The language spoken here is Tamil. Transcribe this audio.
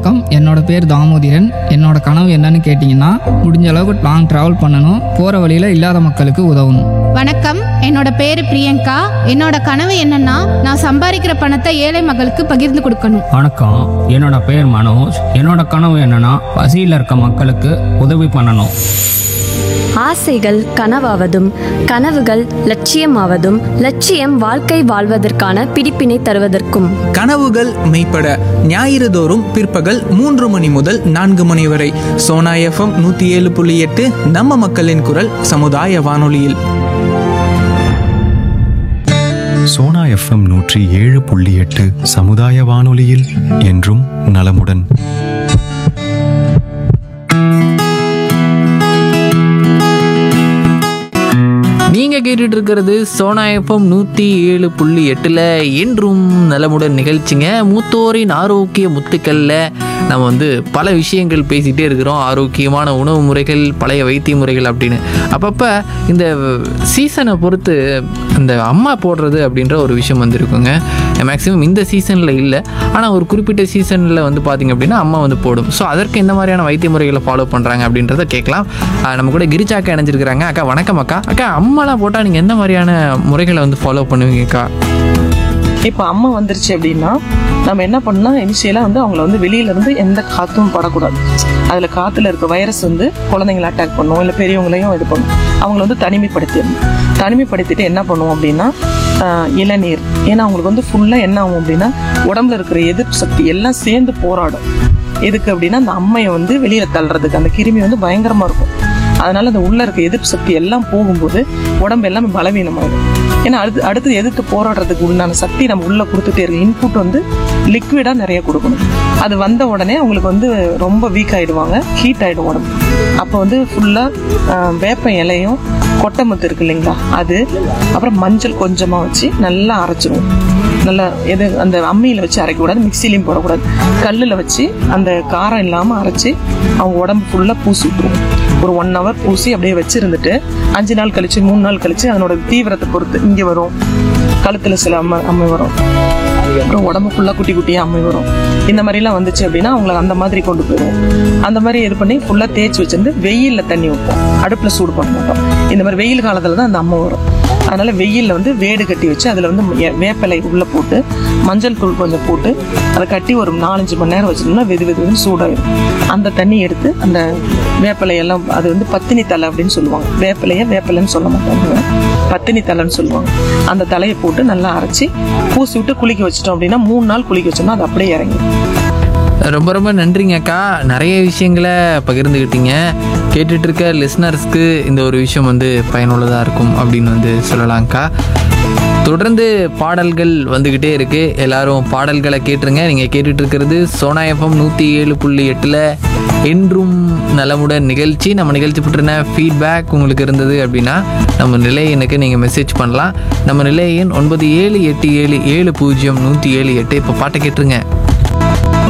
வணக்கம் என்னோட பேர் தாமோதிரன் என்னோட கனவு என்னன்னு கேட்டிங்கன்னா முடிஞ்ச அளவுக்கு லாங் ட்ராவல் பண்ணணும் போகிற வழியில் இல்லாத மக்களுக்கு உதவணும் வணக்கம் என்னோட பேரு பிரியங்கா என்னோட கனவு என்னன்னா நான் சம்பாதிக்கிற பணத்தை ஏழை மக்களுக்கு பகிர்ந்து கொடுக்கணும் வணக்கம் என்னோட பேர் மனோஜ் என்னோட கனவு என்னன்னா பசியில் இருக்க மக்களுக்கு உதவி பண்ணணும் ஆசைகள் கனவாவதும் கனவுகள் லட்சியமாவதும் லட்சியம் வாழ்க்கை வாழ்வதற்கான பிடிப்பினை தருவதற்கும் கனவுகள் மெய்ப்பட ஞாயிறு தோறும் பிற்பகல் மூன்று மணி முதல் நான்கு மணி வரை சோனா எஃப்எம் நூற்றி ஏழு புள்ளி எட்டு நம்ம மக்களின் குரல் சமுதாய வானொலியில் சோனா எஃப்எம் நூற்றி ஏழு புள்ளி எட்டு சமுதாய வானொலியில் என்றும் நலமுடன் நீங்க கேட்டுட்டு இருக்கிறது சோனா எஃப்எம் நூத்தி ஏழு புள்ளி எட்டுல என்றும் நலமுடன் நிகழ்ச்சிங்க மூத்தோரின் ஆரோக்கிய முத்துக்கள்ல நம்ம வந்து பல விஷயங்கள் பேசிகிட்டே இருக்கிறோம் ஆரோக்கியமான உணவு முறைகள் பழைய வைத்திய முறைகள் அப்படின்னு அப்பப்போ இந்த சீசனை பொறுத்து இந்த அம்மா போடுறது அப்படின்ற ஒரு விஷயம் வந்திருக்குங்க மேக்ஸிமம் இந்த சீசனில் இல்லை ஆனால் ஒரு குறிப்பிட்ட சீசனில் வந்து பார்த்திங்க அப்படின்னா அம்மா வந்து போடும் ஸோ அதற்கு எந்த மாதிரியான வைத்திய முறைகளை ஃபாலோ பண்ணுறாங்க அப்படின்றத கேட்கலாம் ஆஹ் நம்ம கூட கிரிஜா அக்கா இணைஞ்சிருக்கிறாங்க அக்கா வணக்கம் அக்கா அக்கா அம்மாலாம் போட்டால் நீங்கள் எந்த மாதிரியான முறைகளை வந்து ஃபாலோ பண்ணுவீங்கக்கா இப்போ அம்மா வந்துருச்சு அப்படின்னா நம்ம என்ன பண்ணலாம் இனிஷியலாக வந்து அவங்கள வந்து வெளியில இருந்து எந்த காத்தும் படக்கூடாது அதில் காற்றுல இருக்க வைரஸ் வந்து குழந்தைங்களை அட்டாக் பண்ணும் இல்லை பெரியவங்களையும் இது பண்ணும் அவங்கள வந்து தனிமைப்படுத்திடணும் தனிமைப்படுத்திட்டு என்ன பண்ணுவோம் அப்படின்னா ஆஹ், இளநீர் ஏன்னா அவங்களுக்கு வந்து ஃபுல்லாக என்ன ஆகும் அப்படின்னா உடம்புல இருக்கிற எதிர்ப்பு சக்தி எல்லாம் சேர்ந்து போராடும் எதுக்கு அப்படின்னா அந்த அம்மையை வந்து வெளியில தள்ளுறதுக்கு அந்த கிருமி வந்து பயங்கரமா இருக்கும் அதனால அந்த உள்ள இருக்க எதிர்ப்பு சக்தி எல்லாம் போகும்போது உடம்பு எல்லாமே பலவீனமாயிடும் ஏன்னா அடுத்து அடுத்து எதிர்த்து போராடுறதுக்கு உண்டான சக்தி நம்ம உள்ள கொடுத்துட்டே இருக்கு இன்புட் வந்து லிக்விடா நிறைய கொடுக்கணும் அது வந்த உடனே அவங்களுக்கு வந்து ரொம்ப வீக் ஆயிடுவாங்க ஹீட் ஆயிடும் உடம்பு அப்போ வந்து ஃபுல்லா வேப்ப இலையும் கொட்டமுத்து இருக்கு இல்லைங்களா அது அப்புறம் மஞ்சள் கொஞ்சமா வச்சு நல்லா அரைச்சிருவோம் நல்லா எது அந்த அம்மியில வச்சு அரைக்கக்கூடாது மிக்சிலையும் போடக்கூடாது கல்லில் வச்சு அந்த காரம் இல்லாமல் அரைச்சி அவங்க உடம்பு ஃபுல்லாக பூசி விட்டுருவோம் ஒரு ஒன் ஹவர் பூசி அப்படியே வச்சிருந்துட்டு அஞ்சு நாள் கழிச்சு மூணு நாள் கழிச்சு அதனோட தீவிரத்தை பொறுத்து இங்கே வரும் கழுத்துல சில அம்மை அம்மை வரும் அப்புறம் உடம்பு ஃபுல்லாக குட்டி குட்டியாக அம்மை வரும் இந்த மாதிரிலாம் வந்துச்சு அப்படின்னா அவங்கள அந்த மாதிரி கொண்டு போயிடுவோம் அந்த மாதிரி இது பண்ணி ஃபுல்லாக தேய்ச்சி வச்சிருந்து வெயிலில் தண்ணி வைப்போம் அடுப்பில் சூடு பண்ண மாட்டோம் இந்த மாதிரி வெயில் காலத்தில் தான் அந்த அம்மை வரும் அதனால வெயிலில் வந்து வேடு கட்டி வச்சு அதில் வந்து வே- வேப்பிலை உள்ளே போட்டு மஞ்சள் தூள் கொஞ்சம் போட்டு அதை கட்டி ஒரு நாலஞ்சு மணி நேரம் வச்சிட்டோம்னா வெது வெதுன்னு சூடாயிடும் அந்த தண்ணி எடுத்து அந்த வேப்பிலை எல்லாம் அது வந்து பத்தினி தலை அப்படின்னு சொல்லுவாங்க வேப்பிலையை வேப்பிலைன்னு சொல்ல மாட்டாங்க பத்தினி தலைன்னு சொல்லுவாங்க அந்த தலையை போட்டு நல்லா அரைச்சி பூசி விட்டு குளிக்க வச்சிட்டோம் அப்படின்னா மூணு நாள் குளிக்க வச்சோம்னா அது அப்படியே இறங்கிடும் ரொம்ப ரொம்ப நன்றிங்க அக்கா நிறைய விஷயங்களை பகிர்ந்துக்கிட்டீங்க கேட்டுட்டு இருக்க லிஸ்னர்ஸ்க்கு இந்த ஒரு விஷயம் வந்து பயனுள்ளதாக இருக்கும் அப்படின்னு வந்து சொல்லலாம்க்கா தொடர்ந்து பாடல்கள் வந்துக்கிட்டே இருக்கு எல்லாரும் பாடல்களை கேட்டுருங்க நீங்கள் கேட்டுட்டு இருக்கிறது சோனா எஃப்எம் நூற்றி ஏழு புள்ளி எட்டில் என்றும் நலமுடன் நிகழ்ச்சி நம்ம நிகழ்ச்சி பற்றின ஃபீட்பேக் உங்களுக்கு இருந்தது அப்படின்னா நம்ம நிலையனுக்கு நீங்கள் மெசேஜ் பண்ணலாம் நம்ம நிலைய எண் ஒன்பது ஏழு எட்டு ஏழு ஏழு பூஜ்ஜியம் நூற்றி ஏழு எட்டு இப்போ பாட்டை கேட்டுருங்க